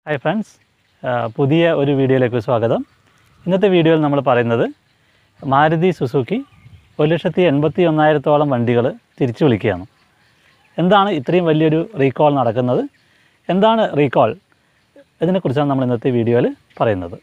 hi friends പുതിയ ഒരു വീഡിയോയിലേക്ക് സ്വാഗതം ഇന്നത്തെ വീഡിയോയിൽ നമ്മൾ പറയുന്നത് മാരുതി സുസുക്കി ഒരു ലക്ഷത്തി എൺപത്തി ഒന്നായിരത്തോളം വണ്ടികൾ തിരിച്ചു വിളിക്കുകയാണ് എന്താണ് ഇത്രയും വലിയൊരു റീകോൾ നടക്കുന്നത് എന്താണ് റീകോൾ ഇതിനെക്കുറിച്ചാണ് നമ്മൾ ഇന്നത്തെ വീഡിയോയിൽ പറയുന്നത്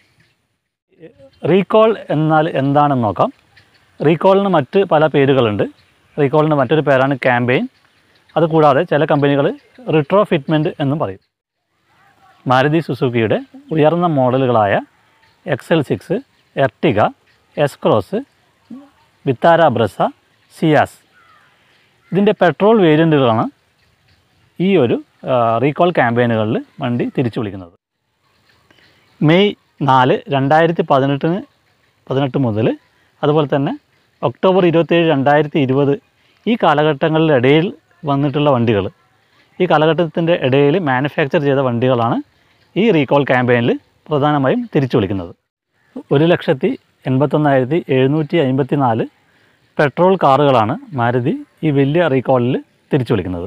റീകോൾ എന്നാൽ എന്താണെന്ന് നോക്കാം റീകോളിന് മറ്റ് പല പേരുകളുണ്ട് റീകോളിന് മറ്റൊരു പേരാണ് ക്യാമ്പയിൻ അതുകൂടാതെ ചില കമ്പനികൾ റിട്രോ ഫിറ്റ്മെൻറ്റ് എന്നും പറയും മാരുതി സുസുക്കിയുടെ ഉയർന്ന മോഡലുകളായ XL six Ertiga S Cross Vitara Brezza Ciaz ഇതിൻ്റെ പെട്രോൾ വേരിയൻറ്റുകളാണ് ഈ ഒരു റീകോൾ ക്യാമ്പയിനുകളിൽ വണ്ടി തിരിച്ചു വിളിക്കുന്നത് മെയ് നാല് രണ്ടായിരത്തി പതിനെട്ടിന് പതിനെട്ട് മുതൽ അതുപോലെ തന്നെ ഒക്ടോബർ ഇരുപത്തേഴ് രണ്ടായിരത്തി ഇരുപത് ഈ കാലഘട്ടങ്ങളിലിടയിൽ വന്നിട്ടുള്ള വണ്ടികൾ ഈ കാലഘട്ടത്തിൻ്റെ ഇടയിൽ മാനുഫാക്ചർ ചെയ്ത വണ്ടികളാണ് ഈ റീകോൾ ക്യാമ്പയിനിൽ പ്രധാനമായും തിരിച്ചു വിളിക്കുന്നത് ഒരു ലക്ഷത്തി എൺപത്തൊന്നായിരത്തി എഴുന്നൂറ്റി അമ്പത്തി നാല് പെട്രോൾ കാറുകളാണ് മാരുതി ഈ വലിയ റീകോളിൽ തിരിച്ചു വിളിക്കുന്നത്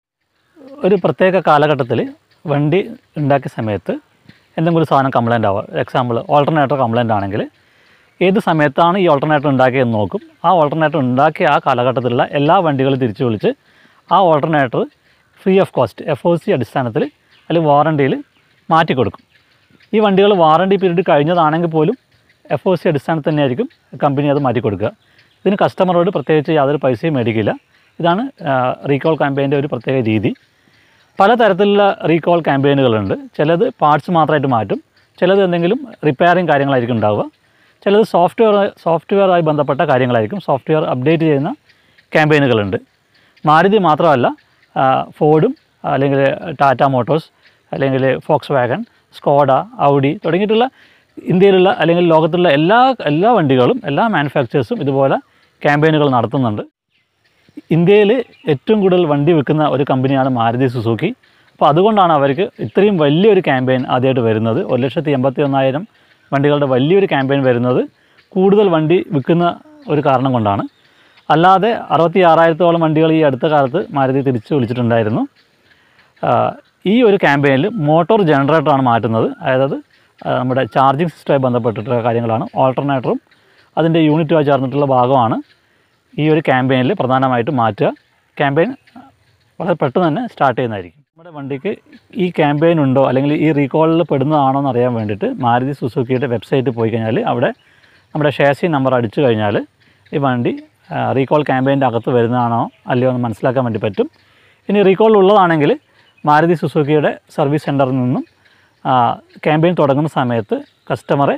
ഒരു പ്രത്യേക കാലഘട്ടത്തിൽ വണ്ടി ഉണ്ടാക്കിയ സമയത്ത് എന്തെങ്കിലും ഒരു സാധനം കംപ്ലൈൻ്റ് ആവുക എക്സാമ്പിൾ ഓൾട്ടർനേറ്റർ കംപ്ലൈൻ്റ് ആണെങ്കിൽ ഏത് സമയത്താണ് ഈ ഓൾട്ടർനേറ്റർ ഉണ്ടാക്കിയതെന്ന് നോക്കും ആ ഓൾട്ടർനേറ്റർ ഉണ്ടാക്കിയ ആ കാലഘട്ടത്തിലുള്ള എല്ലാ വണ്ടികളും തിരിച്ചു വിളിച്ച് ആ alternator free of cost F O C അടിസ്ഥാനത്തിൽ അല്ലെങ്കിൽ വാറണ്ടിയിൽ മാറ്റി കൊടുക്കും ഈ വണ്ടികൾ വാറണ്ടി പീരീഡ് കഴിഞ്ഞതാണെങ്കിൽ പോലും എഫ് ഒ സി അടിസ്ഥാനത്തിൽ തന്നെയായിരിക്കും കമ്പനി അത് മാറ്റി കൊടുക്കുക ഇതിന് കസ്റ്റമറോട് പ്രത്യേകിച്ച് യാതൊരു പൈസയും മേടിക്കില്ല ഇതാണ് റീകോൾ ക്യാമ്പയിൻ്റെ ഒരു പ്രത്യേക രീതി പലതരത്തിലുള്ള റീകോൾ ക്യാമ്പയിനുകളുണ്ട് ചിലത് പാർട്സ് മാത്രമായിട്ട് മാറ്റും ചിലത് എന്തെങ്കിലും റിപ്പയറിങ് കാര്യങ്ങളായിരിക്കും ഉണ്ടാവുക ചിലത് സോഫ്റ്റ്വെയർ സോഫ്റ്റ്വെയറുമായി ബന്ധപ്പെട്ട കാര്യങ്ങളായിരിക്കും സോഫ്റ്റ്വെയർ അപ്ഡേറ്റ് ചെയ്യുന്ന ക്യാമ്പയിനുകളുണ്ട് മാരുതി മാത്രമല്ല ആ, ഫോർഡും അല്ലെങ്കിൽ ടാറ്റ മോട്ടോഴ്സ് അല്ലെങ്കിൽ ഫോക്സ് വാഗൺ സ്കോഡ ഔഡി തുടങ്ങിയിട്ടുള്ള ഇന്ത്യയിലുള്ള അല്ലെങ്കിൽ ലോകത്തുള്ള എല്ലാ എല്ലാ വണ്ടികളും എല്ലാ മാനുഫാക്ചേഴ്സും ഇതുപോലെ ക്യാമ്പയിനുകൾ നടത്തുന്നുണ്ട് ഇന്ത്യയിൽ ഏറ്റവും കൂടുതൽ വണ്ടി വിൽക്കുന്ന ഒരു കമ്പനിയാണ് മാരുതി സുസുക്കി അപ്പോൾ അതുകൊണ്ടാണ് അവർക്ക് ഇത്രയും വലിയൊരു ക്യാമ്പയിൻ ആദ്യമായിട്ട് വരുന്നത് ഒരു ലക്ഷത്തി എൺപത്തി ഒന്നായിരം വണ്ടികളുടെ വലിയൊരു ക്യാമ്പയിൻ വരുന്നത് കൂടുതൽ വണ്ടി വിൽക്കുന്ന ഒരു കാരണം കൊണ്ടാണ് അല്ലാതെ അറുപത്തി ആറായിരത്തോളം വണ്ടികൾ ഈ അടുത്ത കാലത്ത് മാരുതി തിരിച്ച് വിളിച്ചിട്ടുണ്ടായിരുന്നു ആ, ഈ ഒരു ക്യാമ്പയിനിൽ മോട്ടോർ ജനറേറ്ററാണ് മാറ്റുന്നത് അതായത് ആ, നമ്മുടെ ചാർജിങ് സിസ്റ്റമായി ബന്ധപ്പെട്ടിട്ടുള്ള കാര്യങ്ങളാണ് ഓൾട്ടർനേറ്ററും അതിൻ്റെ യൂണിറ്റുമായി ചേർന്നിട്ടുള്ള ഭാഗമാണ് ഈ ഒരു ക്യാമ്പയിനിൽ പ്രധാനമായിട്ടും മാറ്റുക ക്യാമ്പയിൻ വളരെ പെട്ടെന്ന് തന്നെ സ്റ്റാർട്ട് ചെയ്യുന്നതായിരിക്കും നമ്മുടെ വണ്ടിക്ക് ഈ ക്യാമ്പയിൻ ഉണ്ടോ അല്ലെങ്കിൽ ഈ റീകോളിൽ പെടുന്നതാണോ എന്ന് അറിയാൻ വേണ്ടിയിട്ട് മാരുതി സുസുക്കിയുടെ വെബ്സൈറ്റിൽ പോയി കഴിഞ്ഞാൽ അവിടെ നമ്മുടെ ഷേസി നമ്പർ അടിച്ചു കഴിഞ്ഞാൽ ഈ വണ്ടി റീകോൾ ക്യാമ്പയിൻ്റെ അകത്ത് വരുന്നതാണോ അല്ലയോ എന്ന് മനസ്സിലാക്കാൻ വേണ്ടി പറ്റും ഇനി റീകോൾ ഉള്ളതാണെങ്കിൽ മാരുതി സുസുക്കിയുടെ സർവീസ് സെൻറ്ററിൽ നിന്നും ക്യാമ്പയിൻ തുടങ്ങുന്ന സമയത്ത് കസ്റ്റമറെ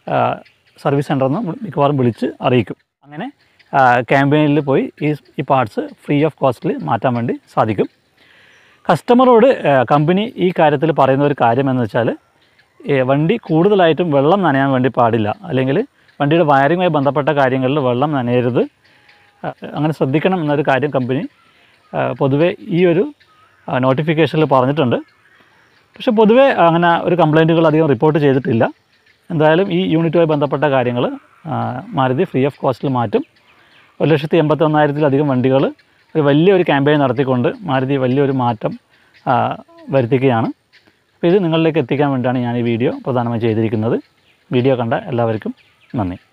സർവീസ് സെൻറ്ററിൽ നിന്ന് മിക്കവാറും വിളിച്ച് അറിയിക്കും അങ്ങനെ ക്യാമ്പയിനിൽ പോയി ഈ ഈ പാർട്സ് ഫ്രീ ഓഫ് കോസ്റ്റിൽ മാറ്റാൻ വേണ്ടി സാധിക്കും കസ്റ്റമറോട് കമ്പനി ഈ കാര്യത്തിൽ പറയുന്ന ഒരു കാര്യം എന്ന് വെച്ചാൽ ഏ, വണ്ടി കൂടുതലായിട്ടും വെള്ളം നനയാൻ വേണ്ടി പാടില്ല അല്ലെങ്കിൽ വണ്ടിയുടെ വയറിങ്ങുമായി ബന്ധപ്പെട്ട കാര്യങ്ങളിൽ വെള്ളം നനയരുത് ആ, അങ്ങനെ ശ്രദ്ധിക്കണം എന്നൊരു കാര്യം കമ്പനി ആ, പൊതുവെ ഈ ഒരു നോട്ടിഫിക്കേഷനിൽ പറഞ്ഞിട്ടുണ്ട് പക്ഷേ പൊതുവേ അങ്ങനെ ഒരു കംപ്ലൈൻറ്റുകൾ അധികം റിപ്പോർട്ട് ചെയ്തിട്ടില്ല എന്തായാലും ഈ യൂണിറ്റുമായി ബന്ധപ്പെട്ട കാര്യങ്ങൾ മാരുതി ഫ്രീ ഓഫ് കോസ്റ്റിൽ മാറ്റും ഒരു ലക്ഷത്തി എൺപത്തി ഒന്നായിരത്തിലധികം വണ്ടികൾ ഒരു വലിയൊരു ക്യാമ്പയിൻ നടത്തിക്കൊണ്ട് മാരുതി വലിയൊരു മാറ്റം ആ, വരുത്തിക്കുകയാണ് അപ്പോൾ ഇത് നിങ്ങളിലേക്ക് എത്തിക്കാൻ വേണ്ടിയാണ് ഞാൻ ഈ വീഡിയോ പ്രധാനമായും ചെയ്തിരിക്കുന്നത് വീഡിയോ കണ്ട എല്ലാവർക്കും നന്ദി